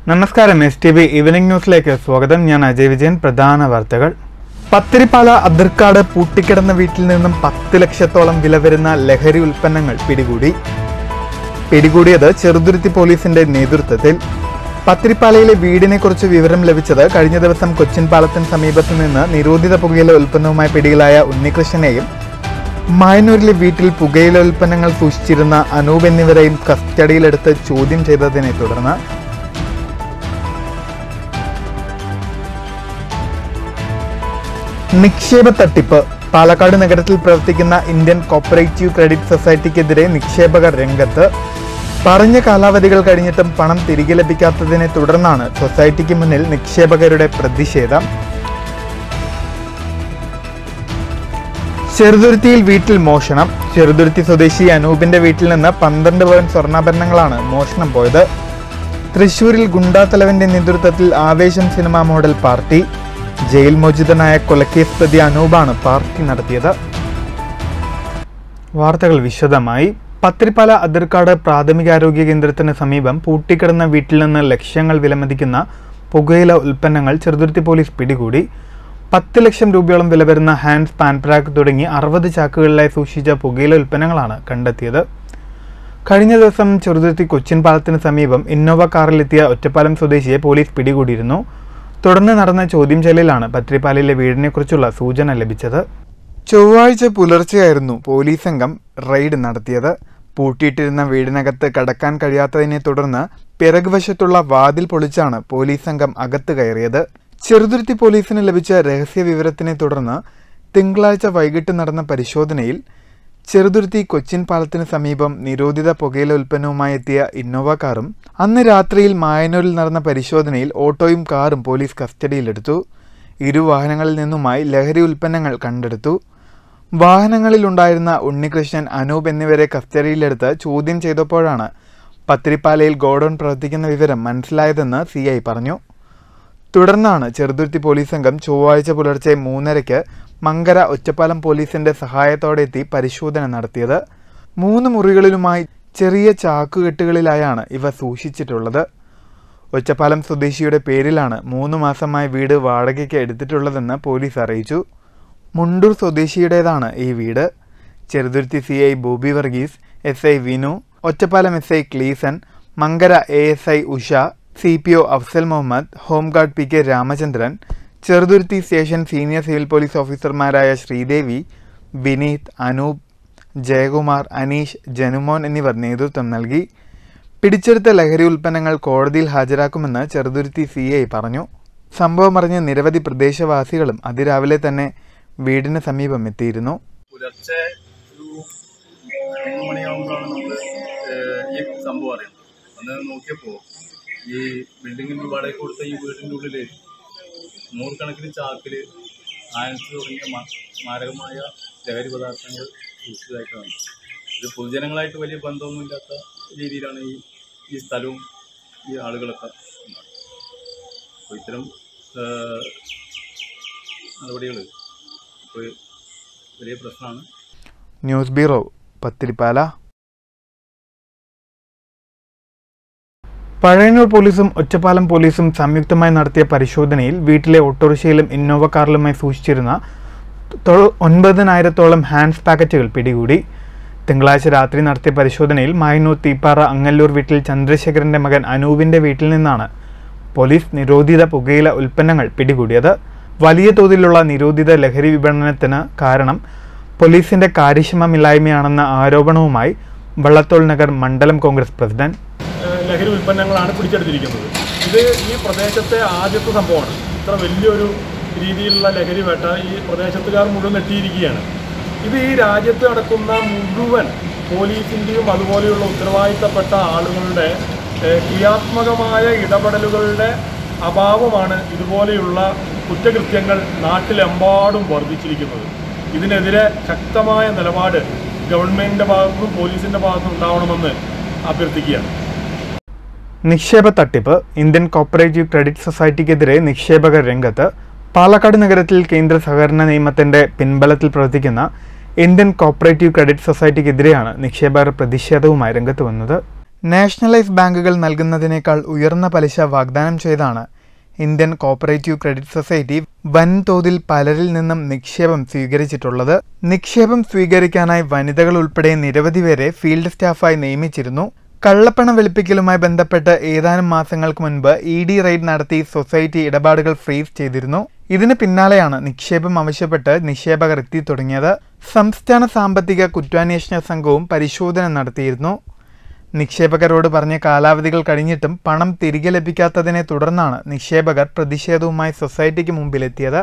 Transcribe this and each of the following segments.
നമസ്കാരം S T V evening ന്യൂസിലേക്ക് സ്വാഗതം ഞാൻ അജയ് വിജയൻ പ്രധാന വാർത്തകൾ പത്തിരിപ്പാല അതിർക്കാട് പൂട്ടിക്കിടന്ന വീട്ടിൽ നിന്നും പത്ത് ലക്ഷത്തോളം വില വരുന്ന ലഹരി ഉൽപ്പന്നങ്ങൾ പിടികൂടി പിടികൂടിയത് ചെറുതുരുത്തി പോലീസിന്റെ നേതൃത്വത്തിൽ പത്തിരിപ്പാലയിലെ വീടിനെ കുറിച്ച് വിവരം ലഭിച്ചത് കഴിഞ്ഞ ദിവസം കൊച്ചിൻ പാലത്തിന് സമീപത്ത് നിന്ന് നിരോധിത പുകയില ഉൽപ്പന്നവുമായി പിടിയിലായ ഉണ്ണികൃഷ്ണനെയും മായന്നൂരിലെ വീട്ടിൽ പുകയില ഉൽപ്പന്നങ്ങൾ സൂക്ഷിച്ചിരുന്ന അനൂപ് എന്നിവരെയും കസ്റ്റഡിയിലെടുത്ത് ചോദ്യം ചെയ്തതിനെ തുടർന്ന് നിക്ഷേപ തട്ടിപ്പ് പാലക്കാട് നഗരത്തിൽ പ്രവർത്തിക്കുന്ന ഇന്ത്യൻ കോപ്പറേറ്റീവ് ക്രെഡിറ്റ് സൊസൈറ്റിക്കെതിരെ നിക്ഷേപകർ രംഗത്ത് പറഞ്ഞ കാലാവധികൾ കഴിഞ്ഞിട്ടും പണം തിരികെ ലഭിക്കാത്തതിനെ തുടർന്നാണ് സൊസൈറ്റിക്ക് മുന്നിൽ നിക്ഷേപകരുടെ പ്രതിഷേധം ചെറുതുരുത്തിയിൽ വീട്ടിൽ മോഷണം ചെറുതുരുത്തി സ്വദേശി അനൂപിന്റെ വീട്ടിൽ നിന്ന് പന്ത്രണ്ട് പവൻ സ്വർണ്ണാഭരണങ്ങളാണ് മോഷണം പോയത് തൃശൂരിൽ ഗുണ്ടാത്തലവന്റെ നേതൃത്വത്തിൽ ആവേശം സിനിമ മോഡൽ പാർട്ടി ജയിൽ മോചിതനായ കൊലക്കേസ് പ്രതി അനൂപാണ് പാർട്ടി നടത്തിയത് വാർത്തകൾ വിശദമായി പത്തിരിപ്പാല അതിർക്കാട് പ്രാഥമികാരോഗ്യ കേന്ദ്രത്തിന് സമീപം പൂട്ടിക്കിടന്ന വീട്ടിൽ നിന്ന് ലക്ഷങ്ങൾ വിലമതിക്കുന്ന പുകയില ഉൽപ്പന്നങ്ങൾ ചെറുതുരുത്തി പോലീസ് പിടികൂടി പത്ത് ലക്ഷം രൂപയോളം വില വരുന്ന ഹാൻഡ്സ് പാൻപ്രാക്ക് തുടങ്ങി അറുപത് ചാക്കുകളിലായി സൂക്ഷിച്ച പുകയില ഉൽപ്പന്നങ്ങളാണ് കണ്ടെത്തിയത് കഴിഞ്ഞ ദിവസം ചെറുതുരുത്തി കൊച്ചിൻ പാലത്തിന് സമീപം ഇന്നോവ കാറിലെത്തിയ ഒറ്റപ്പാലം സ്വദേശിയെ പോലീസ് പിടികൂടിയിരുന്നു തുടർന്ന് നടന്ന ചോദ്യം ചെയ്യലിലാണ് പത്രിപ്പാലയിലെ വീടിനെക്കുറിച്ചുള്ള സൂചന ലഭിച്ചത് ചൊവ്വാഴ്ച പുലർച്ചെയായിരുന്നു പോലീസ് സംഘം റെയ്ഡ് നടത്തിയത് പൂട്ടിയിട്ടിരുന്ന വീടിനകത്ത് കടക്കാൻ കഴിയാത്തതിനെ തുടർന്ന് പിറകുവശത്തുള്ള വാതിൽ പൊളിച്ചാണ് പോലീസ് സംഘം അകത്ത് കയറിയത് ചെറുതുരുത്തി പോലീസിന് ലഭിച്ച രഹസ്യ വിവരത്തിനെ തുടർന്ന് തിങ്കളാഴ്ച വൈകിട്ട് നടന്ന പരിശോധനയിൽ ചെറുതുരുത്തി കൊച്ചിൻ പാലത്തിന് സമീപം നിരോധിത പുകയില ഉൽപ്പന്നവുമായി എത്തിയ ഇന്നോവ കാറും അന്ന് രാത്രിയിൽ മായന്നൂരിൽ നടന്ന പരിശോധനയിൽ ഓട്ടോയും കാറും പോലീസ് കസ്റ്റഡിയിലെടുത്തു ഇരു വാഹനങ്ങളിൽ നിന്നുമായി ലഹരി ഉൽപ്പന്നങ്ങൾ കണ്ടെടുത്തു വാഹനങ്ങളിലുണ്ടായിരുന്ന ഉണ്ണികൃഷ്ണൻ അനൂപ് എന്നിവരെ കസ്റ്റഡിയിലെടുത്ത് ചോദ്യം ചെയ്തപ്പോഴാണ് പത്തിരിപ്പാലയിൽ ഗോഡൌൺ പ്രവർത്തിക്കുന്ന വിവരം മനസ്സിലായതെന്ന് സി ഐ പറഞ്ഞു തുടർന്നാണ് ചെറുതുരുത്തി പോലീസ് സംഘം ചൊവ്വാഴ്ച പുലർച്ചെ മൂന്നരയ്ക്ക് മങ്കര ഒറ്റപ്പാലം പോലീസിന്റെ സഹായത്തോടെ എത്തി പരിശോധന നടത്തിയത് മൂന്ന് മുറികളിലുമായി ചെറിയ ചാക്കുകെട്ടുകളിലായാണ് ഇവ സൂക്ഷിച്ചിട്ടുള്ളത് ഒറ്റപ്പാലം സ്വദേശിയുടെ പേരിലാണ് മൂന്ന് മാസമായി വീട് വാടകയ്ക്ക് എടുത്തിട്ടുള്ളതെന്ന് പോലീസ് അറിയിച്ചു മുണ്ടൂർ സ്വദേശിയുടേതാണ് ഈ വീട് Cheruthuruthy C I Bobby Varghese S I Vinu Ottapalam S I Kleeson Mankara A S I Usha C P O Afzal Muhammad home guard P K Ramachandran Cheruthuruthy station senior civil police ഓഫീസർമാരായ ശ്രീദേവി വിനീത് അനൂപ് ജയകുമാർ അനീഷ് ജനുമോൻ എന്നിവർ നേതൃത്വം നൽകി പിടിച്ചെടുത്ത ലഹരി ഉൽപ്പന്നങ്ങൾ കോടതിയിൽ ഹാജരാക്കുമെന്ന് ചെറുതുരുത്തി സി ഐ പറഞ്ഞു സംഭവം അറിഞ്ഞ് നിരവധി പ്രദേശവാസികളും അതിരാവിലെ തന്നെ വീടിന് സമീപം എത്തിയിരുന്നു പുലർച്ചെ ഒരു മൂന്ന് മണിയാകുമ്പോഴാണ് നമ്മൾ ഈ സംഭവം അറിയുന്നത് അന്ന് നോക്കിയപ്പോൾ ഈ ബിൽഡിങ്ങിന് വാടക കൊടുത്ത ഈ വീടിൻ്റെ ഉള്ളിൽ നൂറുകണക്കിന് ചാക്കിൽ ആൻസ് തുടങ്ങിയ മ- മാരകമായ ലഹരി പദാർത്ഥങ്ങൾ സൂക്ഷിച്ചതായിട്ട് വന്നു ഇത് പൊതുജനങ്ങളായിട്ട് വലിയ ബന്ധമൊന്നുമില്ലാത്ത രീതിയിലാണ് ഈ ഈ സ്ഥലവും ഈ ആളുകളൊക്കെ ഉള്ളത്. അപ്പോൾ ഇത്തരം നടപടികൾ ഇപ്പോൾ വലിയ പ്രശ്നമാണ് ന്യൂസ് ബ്യൂറോ പത്തിരിപ്പാല പഴയന്നൂർ പോലീസും ഒറ്റപ്പാലം പോലീസും സംയുക്തമായി നടത്തിയ പരിശോധനയിൽ വീട്ടിലെ ഓട്ടോറിക്ഷയിലും ഇന്നോവ കാറിലുമായി സൂക്ഷിച്ചിരുന്ന തൊ- ഒൻപതിനായിരത്തോളം ഹാൻഡ്സ് പാക്കറ്റുകൾ പിടികൂടി തിങ്കളാഴ്ച രാത്രി നടത്തിയ പരിശോധനയിൽ മായന്നൂർ തീപ്പാറ അങ്ങല്ലൂർ വീട്ടിൽ ചന്ദ്രശേഖരന്റെ മകൻ അനൂപിന്റെ വീട്ടിൽ നിന്നാണ് പോലീസ് നിരോധിത പുകയില ഉൽപ്പന്നങ്ങൾ പിടികൂടിയത് വലിയ തോതിലുള്ള നിരോധിത ലഹരി വിപണനത്തിന് കാരണം പോലീസിന്റെ കാര്യക്ഷമമില്ലായ്മയാണെന്ന ആരോപണവുമായി വള്ളത്തോൾ നഗർ മണ്ഡലം കോൺഗ്രസ് പ്രസിഡന്റ് ഏഹ് ലഹരി ഉൽപ്പന്നങ്ങളാണ് പിടിച്ചെടുത്തിരിക്കുന്നത് ഇത് ഈ പ്രദേശത്തെ ആദ്യത്തെ സംഭവമാണ് ഇത്ര വലിയൊരു രീതിയിലുള്ള ലഹരി വേട്ട ഈ പ്രദേശത്തുകാർ മുഴുവൻ എത്തിയിരിക്കുകയാണ് ഇത് ഈ രാജ്യത്ത് നടക്കുന്ന മുഴുവൻ പോലീസിൻ്റെയും അതുപോലെയുള്ള ഉത്തരവാദിത്തപ്പെട്ട ആളുകളുടെ ഏഹ് ക്രിയാത്മകമായ ഇടപെടലുകളുടെ അഭാവമാണ് ഇതുപോലെയുള്ള കുറ്റകൃത്യങ്ങൾ നാട്ടിലെമ്പാടും വർദ്ധിച്ചിരിക്കുന്നത് ഇതിനെതിരെ ശക്തമായ നിലപാട് ഗവൺമെൻറ്റിൻ്റെ ഭാഗത്തുനിന്നും പോലീസിൻ്റെ ഭാഗത്തുനിന്നും ഉണ്ടാവണമെന്ന് അഭ്യർത്ഥിക്കുകയാണ് നിക്ഷേപ തട്ടിപ്പ് ഇന്ത്യൻ കോപ്പറേറ്റീവ് ക്രെഡിറ്റ് സൊസൈറ്റിക്കെതിരെ നിക്ഷേപകർ രംഗത്ത് പാലക്കാട് നഗരത്തിൽ കേന്ദ്ര സഹകരണ നിയമത്തിന്റെ പിൻബലത്തിൽ പ്രവർത്തിക്കുന്ന ഇന്ത്യൻ കോപ്പറേറ്റീവ് ക്രെഡിറ്റ് സൊസൈറ്റിക്കെതിരെയാണ് നിക്ഷേപകർ പ്രതിഷേധവുമായി രംഗത്ത് വന്നത് നാഷണലൈസ് ബാങ്കുകൾ നൽകുന്നതിനേക്കാൾ ഉയർന്ന പലിശ വാഗ്ദാനം ചെയ്താണ് ഇന്ത്യൻ കോപ്പറേറ്റീവ് ക്രെഡിറ്റ് സൊസൈറ്റി വൻതോതിൽ പലരിൽ നിന്നും നിക്ഷേപം സ്വീകരിച്ചിട്ടുള്ളത് നിക്ഷേപം സ്വീകരിക്കാനായി വനിതകൾ ഉൾപ്പെടെ നിരവധി പേരെ ഫീൽഡ് സ്റ്റാഫായി നിയമിച്ചിരുന്നു കള്ളപ്പണം വെളുപ്പിക്കലുമായി ബന്ധപ്പെട്ട് ഏതാനും മാസങ്ങൾക്ക് മുൻപ് ഇ ഡി റെയ്ഡ് നടത്തി സൊസൈറ്റി ഇടപാടുകൾ ഫ്രീസ് ചെയ്തിരുന്നു ഇതിന് പിന്നാലെയാണ് നിക്ഷേപം ആവശ്യപ്പെട്ട് നിക്ഷേപകർ എത്തി തുടങ്ങിയത് സംസ്ഥാന സാമ്പത്തിക കുറ്റാന്വേഷണ സംഘവും പരിശോധന നടത്തിയിരുന്നു നിക്ഷേപകരോട് പറഞ്ഞ കാലാവധികൾ കഴിഞ്ഞിട്ടും പണം തിരികെ ലഭിക്കാത്തതിനെ തുടർന്നാണ് നിക്ഷേപകർ പ്രതിഷേധവുമായി സൊസൈറ്റിക്ക് മുമ്പിലെത്തിയത്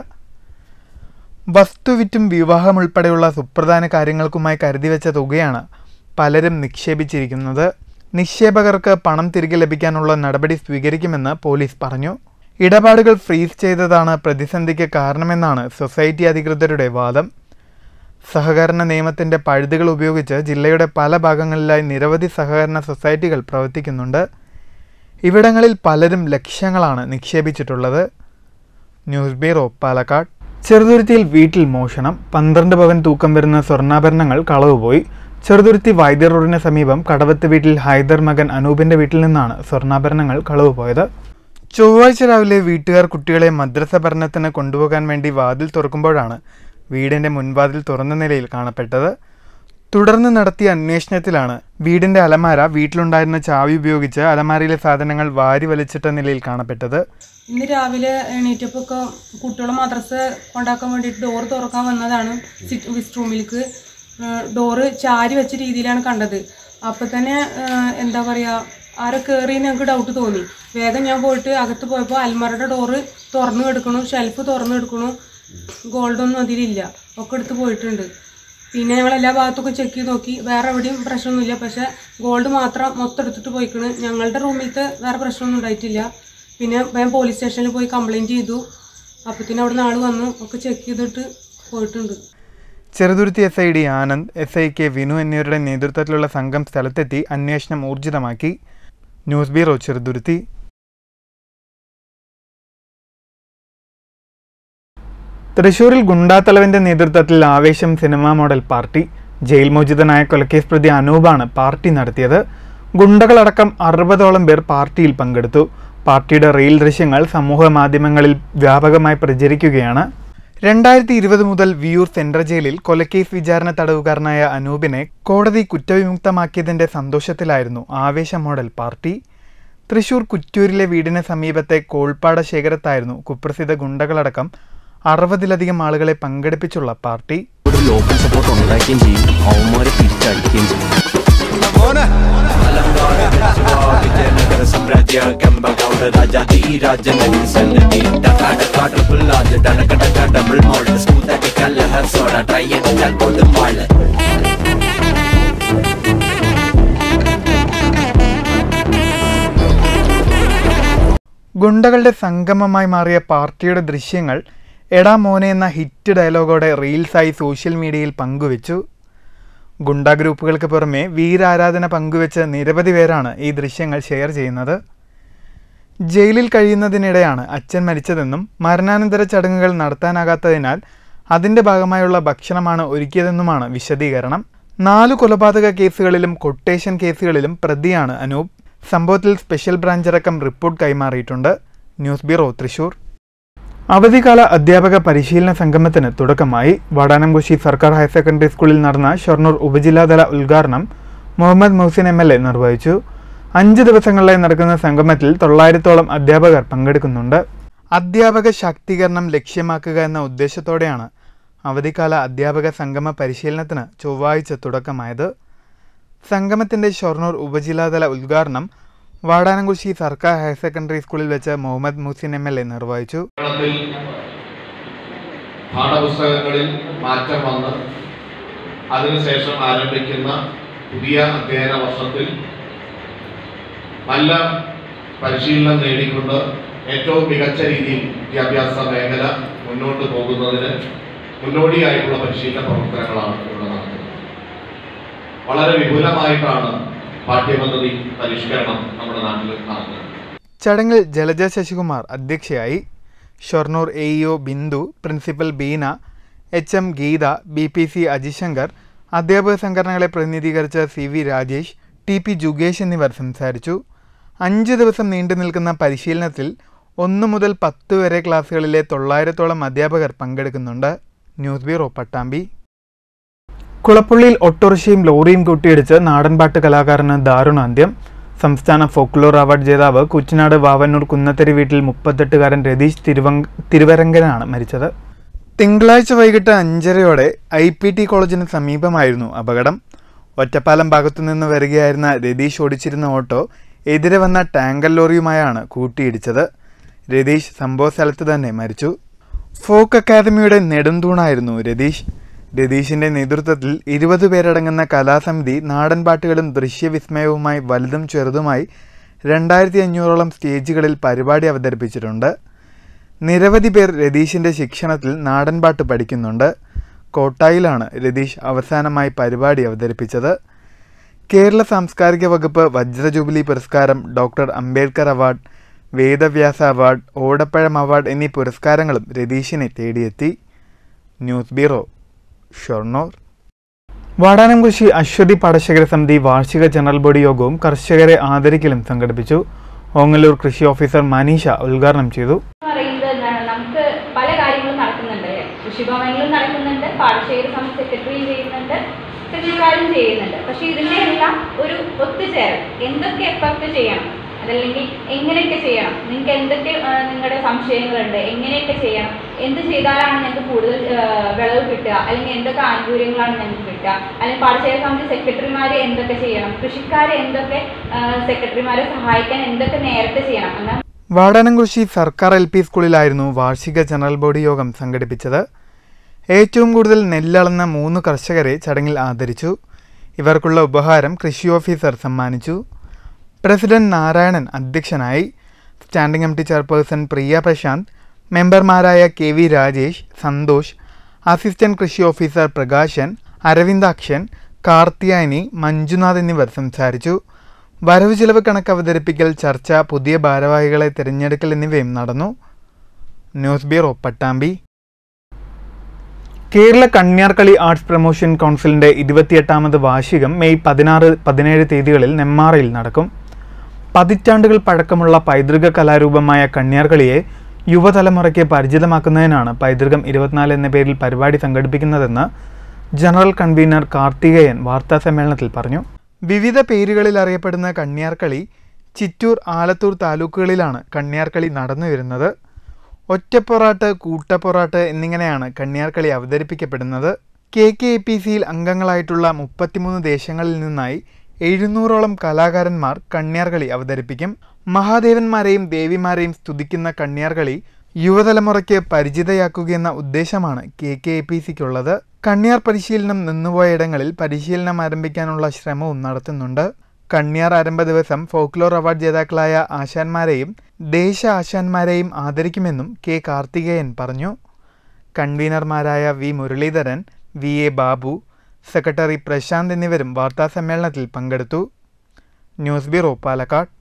വസ്തുവിറ്റും വിവാഹം ഉൾപ്പെടെയുള്ള സുപ്രധാന കാര്യങ്ങൾക്കുമായി കരുതിവെച്ച തുകയാണ് പലരും നിക്ഷേപിച്ചിരിക്കുന്നത് നിക്ഷേപകർക്ക് പണം തിരികെ ലഭിക്കാനുള്ള നടപടി സ്വീകരിക്കുമെന്ന് പോലീസ് പറഞ്ഞു ഇടപാടുകൾ ഫ്രീസ് ചെയ്തതാണ് പ്രതിസന്ധിക്ക് കാരണമെന്നാണ് സൊസൈറ്റി അധികൃതരുടെ വാദം സഹകരണ നിയമത്തിന്റെ പഴുതുകൾ ഉപയോഗിച്ച് ജില്ലയുടെ പല ഭാഗങ്ങളിലായി നിരവധി സഹകരണ സൊസൈറ്റികൾ പ്രവർത്തിക്കുന്നുണ്ട് ഇവിടങ്ങളിൽ പലരും ലക്ഷ്യങ്ങളാണ് നിക്ഷേപിച്ചിട്ടുള്ളത് ന്യൂസ് ബ്യൂറോ പാലക്കാട് ചെറുതുരുത്തിയിൽ വീട്ടിൽ മോഷണം പന്ത്രണ്ട് പവൻ തൂക്കം വരുന്ന സ്വർണ്ണാഭരണങ്ങൾ കളവുപോയി ചെറുതുരുത്തി വൈദ്യർ റോഡിന് സമീപം കടവത്ത് വീട്ടിൽ ഹൈദർ മകൻ അനൂപിന്റെ വീട്ടിൽ നിന്നാണ് സ്വർണ്ണാഭരണങ്ങൾ കളവുപോയത് ചൊവ്വാഴ്ച രാവിലെ വീട്ടുകാർ കുട്ടികളെ മദ്രസ പഠനത്തിന് കൊണ്ടുപോകാൻ വേണ്ടി വാതിൽ തുറക്കുമ്പോഴാണ് വീടിന്റെ മുൻവാതിൽ തുറന്ന നിലയിൽ കാണപ്പെട്ടത് തുടർന്ന് നടത്തിയ അന്വേഷണത്തിലാണ് വീടിന്റെ അലമാര വീട്ടിലുണ്ടായിരുന്ന ചാവി ഉപയോഗിച്ച് അലമാരയിലെ സാധനങ്ങൾ വാരി വലിച്ചിട്ട നിലയിൽ കാണപ്പെട്ടത് ഇന്ന് രാവിലെ എണീറ്റപ്പോൾ ഒക്കെ കുട്ടികളെ മദ്രസ കൊണ്ടാക്കാൻ വേണ്ടിയിട്ട് ഡോർ തുറക്കാൻ വന്നതാണ് സിറ്റ് വിസ്റ്റ് റൂമിലേക്ക് ഡോറ് ചാരി വെച്ച രീതിയിലാണ് കണ്ടത് അപ്പോൾ തന്നെ ഏഹ്, എന്താ പറയുക ആരോ കയറി ഞങ്ങൾക്ക് ഡൗട്ട് തോന്നി വേഗം ഞാൻ പോയിട്ട് അകത്ത് പോയപ്പോൾ അൽമറയുടെ ഡോറ് തുറന്നു കിടക്കണു ഷെൽഫ് തുറന്നു കിടക്കണു ഗോൾഡൊന്നും അതിലില്ല ഒക്കെ എടുത്ത് പോയിട്ടുണ്ട് പിന്നെ ഞങ്ങൾ എല്ലാ ഭാഗത്തൊക്കെ ചെക്ക് ചെയ്ത് നോക്കി വേറെ എവിടെയും പ്രശ്നമൊന്നുമില്ല പക്ഷെ ഗോൾഡ് മാത്രം മൊത്തം എടുത്തിട്ട് പോയിക്കണ് ഞങ്ങളുടെ റൂമിലത്തെ വേറെ പ്രശ്നമൊന്നും ഉണ്ടായിട്ടില്ല പിന്നെ ഞാൻ പോലീസ് സ്റ്റേഷനിൽ പോയി കംപ്ലൈൻറ്റ് ചെയ്തു അപ്പത്തിന് അവിടെ നാൾ വന്നു ഒക്കെ ചെക്ക് ചെയ്തിട്ട് പോയിട്ടുണ്ട് Cheruthuruthy S I D Anand S I K Vinu എന്നിവരുടെ നേതൃത്വത്തിലുള്ള സംഘം സ്ഥലത്തെത്തി അന്വേഷണം ഊർജിതമാക്കി ന്യൂസ് ബ്യൂറോ ചെറുതുരുത്തി തൃശൂരിൽ ഗുണ്ടാത്തലവിന്റെ നേതൃത്വത്തിൽ ആവേശം സിനിമാ മോഡൽ പാർട്ടി ജയിൽ മോചിതനായ കൊലക്കേസ് പ്രതി അനൂപാണ് പാർട്ടി നടത്തിയത് ഗുണ്ടകളടക്കം അറുപതോളം പേർ പാർട്ടിയിൽ പങ്കെടുത്തു പാർട്ടിയുടെ റീൽ ദൃശ്യങ്ങൾ സമൂഹ മാധ്യമങ്ങളിൽ വ്യാപകമായി പ്രചരിക്കുകയാണ് രണ്ടായിരത്തി ഇരുപത് മുതൽ വിയൂർ സെൻട്രൽ ജയിലിൽ കൊലക്കേസ് വിചാരണ തടവുകാരനായ അനൂപിനെ കോടതി കുറ്റവിമുക്തമാക്കിയതിന്റെ സന്തോഷത്തിലായിരുന്നു ആവേശ മോഡൽ പാർട്ടി തൃശൂർ കുറ്റൂരിലെ വീടിന് സമീപത്തെ കോൾപ്പാട ശേഖരത്തായിരുന്നു കുപ്രസിദ്ധ ഗുണ്ടകളടക്കം അറുപതിലധികം ആളുകളെ പങ്കെടുപ്പിച്ചുള്ള പാർട്ടി ഒരു ലോക്കൽ സപ്പോർട്ട് ഉണ്ടാക്കുകയും ചെയ്യും അവന്മാരെ തിരിച്ചടിക്കുകയും ചെയ്യും വിജയനഗര സാമ്രാജ്യ കെമ്പകൗഡ രാജാതി രാജനഗരി സന്നതി ഡക്കാട കാട് പുല്ലാത് ഡണക്കടക്ക ഡബിൾ മോൾഡ് സ്മൂത്ത് ആക്കി കല്ലഹർ സോഡ ട്രൈ ചെയ്താൽ കൊടും വാള് ഗുണ്ടകളുടെ സംഗമമായി മാറിയ പാർട്ടിയുടെ ദൃശ്യങ്ങൾ എടാ മോനെ എന്ന ഹിറ്റ് ഡയലോഗോടെ റീൽസായി സോഷ്യൽ മീഡിയയിൽ പങ്കുവച്ചു ഗുണ്ട ഗ്രൂപ്പുകൾക്ക് പുറമെ വീരാരാധന പങ്കുവെച്ച് നിരവധി പേരാണ് ഈ ദൃശ്യങ്ങൾ ഷെയർ ചെയ്യുന്നത് ജയിലിൽ കഴിയുന്നതിനിടെയാണ് അച്ഛൻ മരിച്ചതെന്നും മരണാനന്തര ചടങ്ങുകൾ നടത്താനാകാത്തതിനാൽ അതിന്റെ ഭാഗമായുള്ള ഭക്ഷണമാണ് ഒരുക്കിയതെന്നുമാണ് വിശദീകരണം നാലു കൊലപാതക കേസുകളിലും കൊട്ടേഷൻ കേസുകളിലും പ്രതിയാണ് അനൂപ് സംഭവത്തിൽ സ്പെഷ്യൽ ബ്രാഞ്ച് അടക്കം റിപ്പോർട്ട് കൈമാറിയിട്ടുണ്ട് ന്യൂസ് ബ്യൂറോ തൃശൂർ അവധിക്കാല അധ്യാപക പരിശീലന സംഗമത്തിന് തുടക്കമായി വാടാനംകുശി സർക്കാർ ഹയർ സെക്കൻഡറി സ്കൂളിൽ നടന്ന ഷൊർണൂർ ഉപജില്ലാതല ഉദ്ഘാടനം Muhammad Mohsin M L A നിർവഹിച്ചു അഞ്ച് ദിവസങ്ങളിലായി നടക്കുന്ന സംഗമത്തിൽ തൊള്ളായിരത്തോളം അധ്യാപകർ പങ്കെടുക്കുന്നുണ്ട് അധ്യാപക ശാക്തീകരണം ലക്ഷ്യമാക്കുക എന്ന ഉദ്ദേശത്തോടെയാണ് അവധിക്കാല അധ്യാപക സംഗമ പരിശീലനത്തിന് ചൊവ്വാഴ്ച തുടക്കമായത് സംഗമത്തിന്റെ ഷൊർണൂർ ഉപജില്ലാതല ഉദ്ഘാടനം വാടാനംകുശി സർക്കാർ ഹയർ സെക്കൻഡറി സ്കൂളിൽ വെച്ച് Muhammad Muhsin M L A നിർവഹിച്ചു കേരളത്തിൽ പാഠപുസ്തകങ്ങളിൽ മാറ്റം വന്ന് അതിനുശേഷം ആരംഭിക്കുന്ന പുതിയ അധ്യയന വർഷത്തിൽ നല്ല പരിശീലനം നേടിക്കൊണ്ട് ഏറ്റവും മികച്ച രീതിയിൽ വിദ്യാഭ്യാസ മേഖല മുന്നോട്ട് പോകുന്നതിന് മുന്നോടിയായിട്ടുള്ള പരിശീലന പ്രവർത്തനങ്ങളാണ് ഇവിടെ നടത്തുന്നത് വളരെ വിപുലമായിട്ടാണ് പാഠ്യപദ്ധതി പരിഷ്കരണം നമ്മുടെ നാട്ടിൽ നടക്കുന്നത് ചടങ്ങിൽ ജലജ ശശികുമാർ അധ്യക്ഷയായി Shoranur A EO Bindu principal Beena H M Geetha B P C Ajishankar അധ്യാപക സംഘടനകളെ പ്രതിനിധീകരിച്ച C V Rajesh T P ജുഗേഷ് എന്നിവർ സംസാരിച്ചു അഞ്ച് ദിവസം നീണ്ടു നിൽക്കുന്ന പരിശീലനത്തിൽ ഒന്ന് മുതൽ പത്ത് വരെ ക്ലാസ്സുകളിലെ തൊള്ളായിരത്തോളം അധ്യാപകർ പങ്കെടുക്കുന്നുണ്ട് ന്യൂസ് ബ്യൂറോ പട്ടാമ്പി കുളപ്പുള്ളിയിൽ ഓട്ടോറിക്ഷയും ലോറിയും കൂട്ടിയിടിച്ച് നാടൻപാട്ട് കലാകാരന് ദാരുണാന്ത്യം സംസ്ഥാന ഫോക്ലോർ അവാർഡ് ജേതാവ് കുച്ചനാട് വാവന്നൂർ കുന്നത്തരി വീട്ടിൽ മുപ്പത്തെട്ടുകാരൻ രതീഷ് തിരുവങ് തിരുവരങ്കനാണ് മരിച്ചത് തിങ്കളാഴ്ച വൈകിട്ട് അഞ്ചരയോടെ ഐ പി ടി കോളേജിന് സമീപമായിരുന്നു അപകടം ഒറ്റപ്പാലം ഭാഗത്തു നിന്ന് വരികയായിരുന്ന രതീഷ് ഓടിച്ചിരുന്ന ഓട്ടോ എതിരെ വന്ന ടാങ്കർ ലോറിയുമായാണ് കൂട്ടിയിടിച്ചത് രതീഷ് സംഭവ സ്ഥലത്ത് തന്നെ മരിച്ചു ഫോക്ക് അക്കാദമിയുടെ നെടുംതൂണായിരുന്നു രതീഷ് രതീഷിന്റെ നേതൃത്വത്തിൽ ഇരുപത് പേരടങ്ങുന്ന കലാസമിതി നാടൻ പാട്ടുകളും ദൃശ്യവിസ്മയവുമായി വലുതും ചെറുതുമായി രണ്ടായിരത്തി അഞ്ഞൂറോളം സ്റ്റേജുകളിൽ പരിപാടി അവതരിപ്പിച്ചിട്ടുണ്ട് നിരവധി പേർ രതീഷിന്റെ ശിക്ഷണത്തിൽ നാടൻപാട്ട് പഠിക്കുന്നുണ്ട് കോട്ടായിലാണ് രതീഷ് അവസാനമായി പരിപാടി അവതരിപ്പിച്ചത് കേരള സാംസ്കാരിക വകുപ്പ് വജ്ര ജൂബിലി പുരസ്കാരം doctor Ambedkar award Vedavyasa award Odappazham award എന്നീ പുരസ്കാരങ്ങളും രതീഷിനെ തേടിയെത്തി ന്യൂസ് ബ്യൂറോ ഷൊർണൂർ വാടാനംകുശി അശ്വതി പാടശേഖര സമിതി വാർഷിക ജനറൽ ബോഡി യോഗവും കർഷകരെ ആദരിക്കലും സംഘടിപ്പിച്ചു ഓങ്ങല്ലൂർ കൃഷി ഓഫീസർ മനീഷ ഉദ്ഘാടനം ചെയ്തു പറയുന്നത് എന്താണ് നമുക്ക് പല കാര്യങ്ങളും നടക്കുന്നുണ്ട് അല്ലേ കൃഷിഭവനിലും നടക്കുന്നുണ്ട് പാടശേഖര സമിതി സെക്രട്ടറിയും ചെയ്യുന്നുണ്ട് കൃഷിക്കാരും ചെയ്യുന്നുണ്ട് പക്ഷെ ഇതിൻ്റെ എല്ലാം ഒരു ഒത്തുചേരൽ എന്തൊക്കെ എഫക്റ്റ് ചെയ്യണം അതല്ലെങ്കിൽ എങ്ങനെയൊക്കെ ചെയ്യണം നിങ്ങൾക്ക് എന്തൊക്കെ ആ, നിങ്ങളുടെ സംശയങ്ങളുണ്ട് എങ്ങനെയൊക്കെ ചെയ്യണം എന്ത് ചെയ്താലാണ് ഞങ്ങൾക്ക് കൂടുതൽ ആ, വിളവ് കിട്ടുക അല്ലെങ്കിൽ എന്തൊക്കെ ആനുകൂല്യങ്ങളാണ് ഞങ്ങൾക്ക് കിട്ടുക അല്ലെങ്കിൽ പാടശേഖര സമിതി സെക്രട്ടറിമാർ എന്തൊക്കെ ചെയ്യണം കൃഷിക്കാരെ എന്തൊക്കെ സെക്രട്ടറിമാരെ സഹായിക്കാൻ എന്തൊക്കെ നേരത്തെ ചെയ്യണം അങ്ങനെ വാടാനംകുശി സർക്കാർ എൽ പി സ്കൂളിലായിരുന്നു വാർഷിക ജനറൽ ബോഡി യോഗം സംഘടിപ്പിച്ചത് ഏറ്റവും കൂടുതൽ നെല്ലളന്ന മൂന്ന് കർഷകരെ ചടങ്ങിൽ ആദരിച്ചു ഇവർക്കുള്ള ഉപഹാരം കൃഷി ഓഫീസർ സമ്മാനിച്ചു പ്രസിഡന്റ് നാരായണൻ അധ്യക്ഷനായി standing committee chairperson Priya Prasanth മെമ്പർമാരായ K V Rajesh Santhosh assistant കൃഷി ഓഫീസർ പ്രകാശൻ അരവിന്ദാക്ഷൻ കാർത്തിയായനി മഞ്ജുനാഥ് എന്നിവർ സംസാരിച്ചു വരവ് ചിലവ് കണക്ക് അവതരിപ്പിക്കൽ ചർച്ച പുതിയ ഭാരവാഹികളെ തിരഞ്ഞെടുക്കൽ എന്നിവയും നടന്നു news bureau Pattambi Kerala Kanyarkali arts promotion കൗൺസിലിന്റെ ഇരുപത്തിയെട്ടാമത് വാർഷികം മെയ് പതിനാറ് പതിനേഴ് തീയതികളിൽ നെമ്മാറയിൽ നടക്കും പതിറ്റാണ്ടുകൾ പഴക്കമുള്ള പൈതൃക കലാരൂപമായ കണ്യാർകളിയെ യുവതലമുറയ്ക്ക് പരിചിതമാക്കുന്നതിനാണ് പൈതൃകം ഇരുപത്തിനാല് എന്ന പേരിൽ പരിപാടി സംഘടിപ്പിക്കുന്നതെന്ന് ജനറൽ കൺവീനർ കാർത്തികേയൻ വാർത്താസമ്മേളനത്തിൽ പറഞ്ഞു വിവിധ പേരുകളിൽ അറിയപ്പെടുന്ന കണ്യാർകളി ചിറ്റൂർ ആലത്തൂർ താലൂക്കുകളിലാണ് കണ്യാർകളി നടന്നു വരുന്നത് ഒറ്റപ്പൊറാട്ട് കൂട്ടപ്പൊറാട്ട് എന്നിങ്ങനെയാണ് കണ്യാർകളി അവതരിപ്പിക്കപ്പെടുന്നത് കെ കെ എ പി സിയിൽ അംഗങ്ങളായിട്ടുള്ള മുപ്പത്തിമൂന്ന് ദേശങ്ങളിൽ നിന്നായി എഴുന്നൂറോളം കലാകാരന്മാർ കണ്യാർകളി അവതരിപ്പിക്കും മഹാദേവന്മാരെയും ദേവിമാരെയും സ്തുതിക്കുന്ന കണ്യാർകളി യുവതലമുറയ്ക്ക് പരിചിതയാക്കുകയെന്ന ഉദ്ദേശമാണ് കെ കെ എ പി സിക്കുള്ളത് കണ്യാർ പരിശീലനം നിന്നുപോയ ഇടങ്ങളിൽ പരിശീലനം ആരംഭിക്കാനുള്ള ശ്രമവും നടത്തുന്നുണ്ട് കണ്യാർ ആരംഭ ദിവസം ഫോക്ലോർ അവാർഡ് ജേതാക്കളായ ആശാന്മാരെയും ദേശ ആശാന്മാരെയും ആദരിക്കുമെന്നും കെ കാർത്തികേയൻ പറഞ്ഞു കൺവീനർമാരായ V Muralidharan V A Babu secretary Prasanth എന്നിവരും വാർത്താസമ്മേളനത്തിൽ പങ്കെടുത്തു ന്യൂസ് ബ്യൂറോ പാലക്കാട്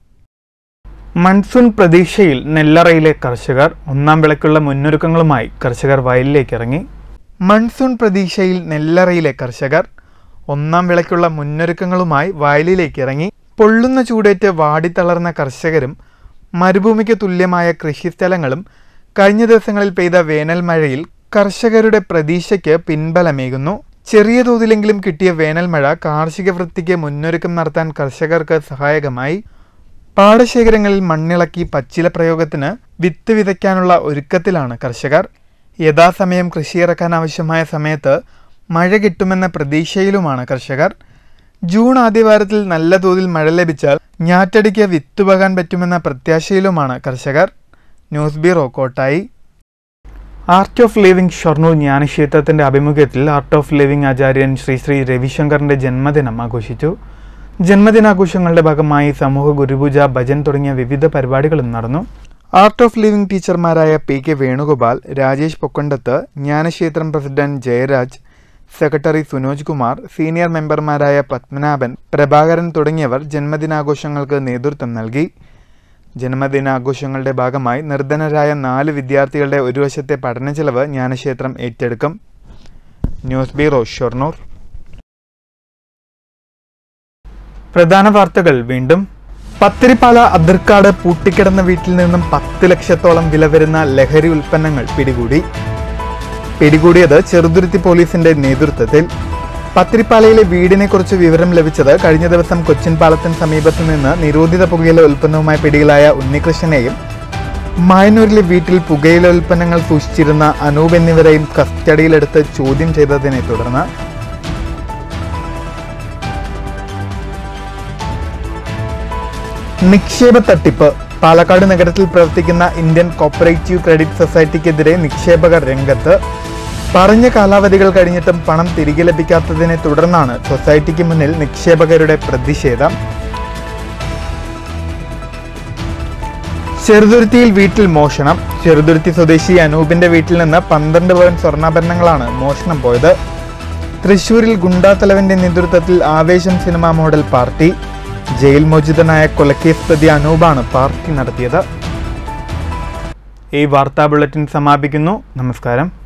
മൺസൂൺ പ്രതീക്ഷയിൽ നെല്ലറയിലെ കർഷകർ ഒന്നാം വിളക്കുള്ള മുന്നൊരുക്കങ്ങളുമായി കർഷകർ വയലിലേക്ക് ഇറങ്ങി മൺസൂൺ പ്രതീക്ഷയിൽ നെല്ലറയിലെ കർഷകർ ഒന്നാം വിളക്കുള്ള മുന്നൊരുക്കങ്ങളുമായി വയലിലേക്ക് ഇറങ്ങി പൊള്ളുന്ന ചൂടേറ്റ് വാടിത്തളർന്ന കർഷകരും മരുഭൂമിക്ക് തുല്യമായ കൃഷിസ്ഥലങ്ങളും കഴിഞ്ഞ ദിവസങ്ങളിൽ പെയ്ത വേനൽ മഴയിൽ കർഷകരുടെ പ്രതീക്ഷയ്ക്ക് പിൻബലമേകുന്നു ചെറിയ തോതിലെങ്കിലും കിട്ടിയ വേനൽ മഴ കാർഷിക വൃത്തിക്ക് മുന്നൊരുക്കം നടത്താൻ കർഷകർക്ക് സഹായകമായി പാടശേഖരങ്ങളിൽ മണ്ണിളക്കി പച്ചില പ്രയോഗത്തിന് വിത്ത് വിതയ്ക്കാനുള്ള ഒരുക്കത്തിലാണ് കർഷകർ യഥാസമയം കൃഷിയിറക്കാൻ ആവശ്യമായ സമയത്ത് മഴ കിട്ടുമെന്ന പ്രതീക്ഷയിലുമാണ് കർഷകർ ജൂൺ ആദ്യവാരത്തിൽ നല്ല തോതിൽ മഴ ലഭിച്ചാൽ ഞാറ്റടിക്ക് വിത്തുപകാൻ പറ്റുമെന്ന പ്രത്യാശയിലുമാണ് കർഷകർ news bureau Kottayi art of living Shoranur ജ്ഞാനക്ഷേത്രത്തിന്റെ ആഭിമുഖ്യത്തിൽ ആർട്ട് ഓഫ് ലിവിംഗ് ആചാര്യൻ ശ്രീ ശ്രീ രവിശങ്കറിന്റെ ജന്മദിനം ആഘോഷിച്ചു ജന്മദിനാഘോഷങ്ങളുടെ ഭാഗമായി സമൂഹ ഗുരുപൂജ ഭജൻ തുടങ്ങിയ വിവിധ പരിപാടികളും നടന്നു ആർട്ട് ഓഫ് ലിവിംഗ് ടീച്ചർമാരായ പി കെ വേണുഗോപാൽ രാജേഷ് പൊക്കണ്ടത്ത് ജ്ഞാനക്ഷേത്രം president Jayaraj secretary Sunoj Kumar senior മെമ്പർമാരായ പത്മനാഭൻ പ്രഭാകരൻ തുടങ്ങിയവർ ജന്മദിനാഘോഷങ്ങൾക്ക് നേതൃത്വം നൽകി ജന്മദിനാഘോഷങ്ങളുടെ ഭാഗമായി നിർധനരായ നാല് വിദ്യാർത്ഥികളുടെ ഒരു വശത്തെ പഠന ചെലവ് ജ്ഞാനക്ഷേത്രം ഏറ്റെടുക്കും ന്യൂസ് ബ്യൂറോ ഷൊർണൂർ പ്രധാന വാർത്തകൾ വീണ്ടും പത്തിരിപ്പാല അതിർക്കാട് പൂട്ടിക്കിടന്ന വീട്ടിൽ നിന്നും പത്ത് ലക്ഷത്തോളം വില വരുന്ന ലഹരി ഉൽപ്പന്നങ്ങൾ പിടികൂടി പിടികൂടിയത് ചെറുതുരുത്തി പോലീസിന്റെ നേതൃത്വത്തിൽ പത്തിരിപ്പാലയിലെ വീടിനെ കുറിച്ച് വിവരം ലഭിച്ചത് കഴിഞ്ഞ ദിവസം കൊച്ചിൻ പാലത്തിന് സമീപത്ത് നിന്ന് നിരോധിത പുകയില ഉൽപ്പന്നവുമായി പിടിയിലായ ഉണ്ണികൃഷ്ണനെയും മായന്നൂരിലെ വീട്ടിൽ പുകയില ഉൽപ്പന്നങ്ങൾ സൂക്ഷിച്ചിരുന്ന അനൂപ് എന്നിവരെയും കസ്റ്റഡിയിലെടുത്ത് ചോദ്യം ചെയ്തതിനെ തുടർന്ന് നിക്ഷേപ തട്ടിപ്പ് പാലക്കാട് നഗരത്തിൽ പ്രവർത്തിക്കുന്ന ഇന്ത്യൻ കോപ്പറേറ്റീവ് ക്രെഡിറ്റ് സൊസൈറ്റിക്കെതിരെ നിക്ഷേപകർ രംഗത്ത് പറഞ്ഞ കാലാവധികൾ കഴിഞ്ഞിട്ടും പണം തിരികെ ലഭിക്കാത്തതിനെ തുടർന്നാണ് സൊസൈറ്റിക്ക് മുന്നിൽ നിക്ഷേപകരുടെ പ്രതിഷേധം ചെറുതുരുത്തിയിൽ വീട്ടിൽ മോഷണം ചെറുതുരുത്തി സ്വദേശി അനൂപിന്റെ വീട്ടിൽ നിന്ന് പന്ത്രണ്ട് പവൻ സ്വർണ്ണാഭരണങ്ങളാണ് മോഷണം പോയത് തൃശൂരിൽ ഗുണ്ടാത്തലവന്റെ നേതൃത്വത്തിൽ ആവേശം സിനിമ മോഡൽ പാർട്ടി ജയിൽ മോചിതനായ കൊലക്കേസ് പ്രതി അനൂപാണ് പാർട്ടി നടത്തിയത് ഈ വാർത്താ ബുള്ളറ്റിൻ സമാപിക്കുന്നു നമസ്കാരം